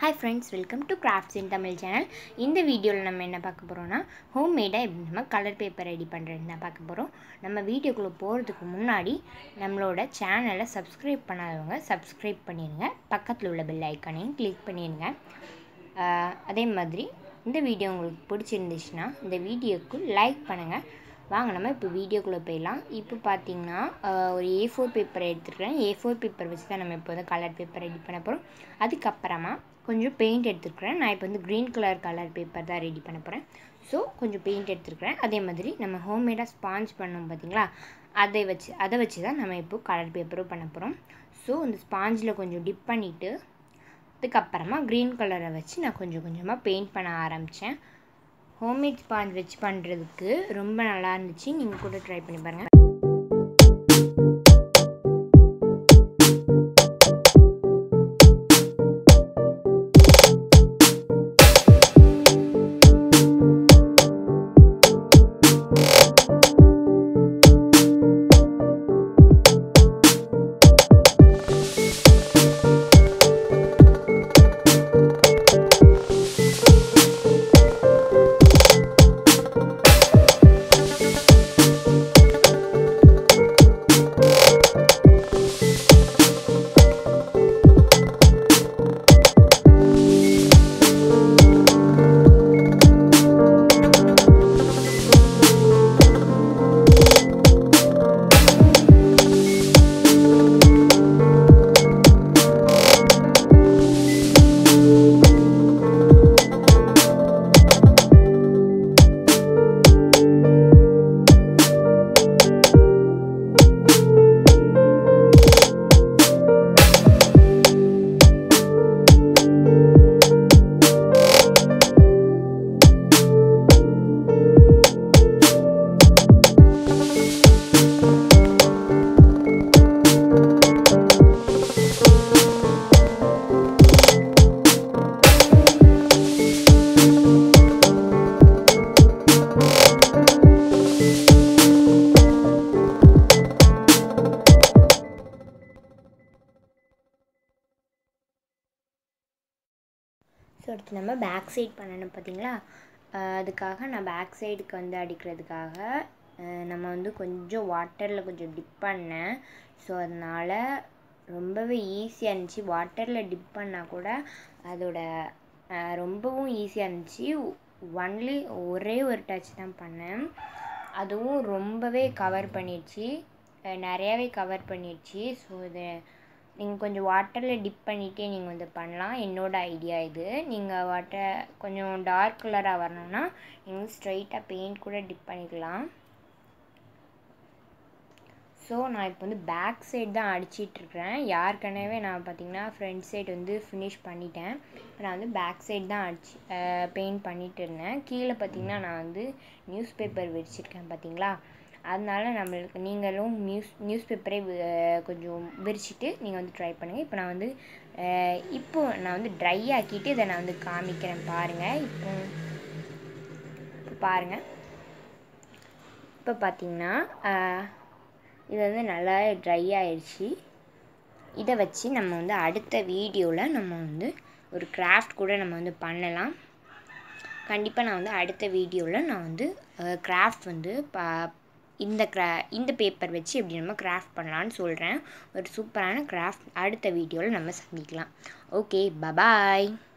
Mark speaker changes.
Speaker 1: hi friends welcome to crafts in Tamil channel இந்த வீடியோவில் நம்ம என்ன பார்க்க போகிறோம்னா ஹோம் மேடாக எப்படி நம்ம கலர் பேப்பர் ரெடி பண்ணுறது தான் பார்க்க போகிறோம் நம்ம வீடியோக்குள்ளே போகிறதுக்கு முன்னாடி நம்மளோட சேனலை சப்ஸ்கிரைப் பண்ணாதவங்க சப்ஸ்கிரைப் பண்ணிடுங்க பக்கத்தில் உள்ள பெல் ஐக்கானையும் கிளிக் பண்ணிடுங்க ஆஹ் அதே மாதிரி இந்த வீடியோ உங்களுக்கு பிடிச்சிருந்துச்சுன்னா இந்த வீடியோக்கு லைக் பண்ணுங்கள் வாங்க நம்ம இப்போ வீடியோக்குள்ளே போயிடலாம் இப்போ பார்த்தீங்கன்னா ஆஹ் ஒரு ஏ ஃபோர் பேப்பர் எடுத்துருக்கேன் ஏ ஃபோர் பேப்பர் வச்சு தான் நம்ம இப்போ வந்து கலர் பேப்பர் ரெடி பண்ண போகிறோம் அதுக்கப்புறமா கொஞ்சம் பெயிண்ட் எடுத்துருக்குறேன் நான் இப்போ வந்து க்ரீன் கலர் கலர் பேப்பர் தான் ரெடி பண்ண போகிறேன் ஸோ கொஞ்சம் பெயிண்ட் எடுத்துருக்குறேன் அதே மாதிரி நம்ம ஹோம்மேடாக ஸ்பாஞ்ச் பண்ணோம் பார்த்தீங்களா அதை வச்சு அதை வச்சு தான் நம்ம இப்போ கலர் பேப்பரும் பண்ண போகிறோம் ஸோ இந்த ஸ்பாஞ்சில் கொஞ்சம் டிப் பண்ணிவிட்டு அதுக்கப்புறமா க்ரீன் கலரை வச்சு நான் கொஞ்சம் கொஞ்சமாக பெயிண்ட் பண்ண ஆரம்பித்தேன் ஹோம்மேட் ஸ்பாஞ்ச் வச்சு பண்ணுறதுக்கு ரொம்ப நல்லா இருந்துச்சு நீங்கள் கூட ட்ரை பண்ணி பாருங்கள் ஸோ அடுத்து நம்ம பேக் சைடு பண்ணணும் பார்த்தீங்களா அஹ் அதுக்காக நான் பேக் சைடுக்கு வந்து அடிக்கிறதுக்காக அஹ் நம்ம வந்து கொஞ்சம் வாட்டரில் கொஞ்சம் டிப் பண்ணேன் ஸோ அதனால் ரொம்பவே ஈஸியாக இருந்துச்சு வாட்டரில் டிப் பண்ணால் கூட அதோட அஹ் ரொம்பவும் ஈஸியாக இருந்துச்சு ஒன்லி ஒரே ஒரு டச் தான் பண்ணேன் அதுவும் ரொம்பவே கவர் பண்ணிடுச்சு அஹ் நிறையாவே கவர் பண்ணிடுச்சு ஸோ இது நீங்கள் கொஞ்சம் வாட்டரில் டிப் பண்ணிகிட்டே நீங்கள் வந்து பண்ணலாம் என்னோட ஐடியா இது நீங்கள் வாட்டர் கொஞ்சம் டார்க் கலராக வரணும்னா நீங்கள் ஸ்ட்ரைட்டாக பெயிண்ட் கூட டிப் பண்ணிக்கலாம் ஸோ நான் இப்போ வந்து பேக் சைடு தான் அடிச்சிட்ருக்கிறேன் யாருக்கனவே நான் பார்த்தீங்கன்னா ஃப்ரண்ட் சைடு வந்து ஃபினிஷ் பண்ணிட்டேன் நான் வந்து பேக் சைடு தான் அடிச்சு பெயிண்ட் பண்ணிட்டு இருந்தேன் கீழே பார்த்தீங்கன்னா நான் வந்து நியூஸ் பேப்பர் விரிச்சிருக்கேன் பார்த்தீங்களா அதனால நம்மளுக்கு நீங்களும் நியூஸ் நியூஸ் பேப்பரே கொஞ்சம் விரிச்சிட்டு நீங்கள் வந்து ட்ரை பண்ணுங்கள் இப்போ நான் வந்து அஹ் இப்போ நான் வந்து ட்ரை ஆக்கிட்டு இதை நான் வந்து காமிக்கிறேன் பாருங்கள் இப்போ இப்போ பாருங்கள் இப்போ பார்த்தீங்கன்னா அஹ் இது வந்து நல்லா ட்ரை ஆயிடுச்சு இதை வச்சு நம்ம வந்து அடுத்த வீடியோவில் நம்ம வந்து ஒரு கிராஃப்ட் கூட நம்ம வந்து பண்ணலாம் கண்டிப்பாக நான் வந்து அடுத்த வீடியோவில் நான் வந்து கிராஃப்ட் வந்து பா இந்த கிரா இந்த பேப்பர் வச்சு எப்படி நம்ம கிராஃப்ட் பண்ணலான்னு சொல்கிறேன் ஒரு சூப்பரான கிராஃப்ட் அடுத்த வீடியோவில் நம்ம சந்திக்கலாம் ஓகே பபாய்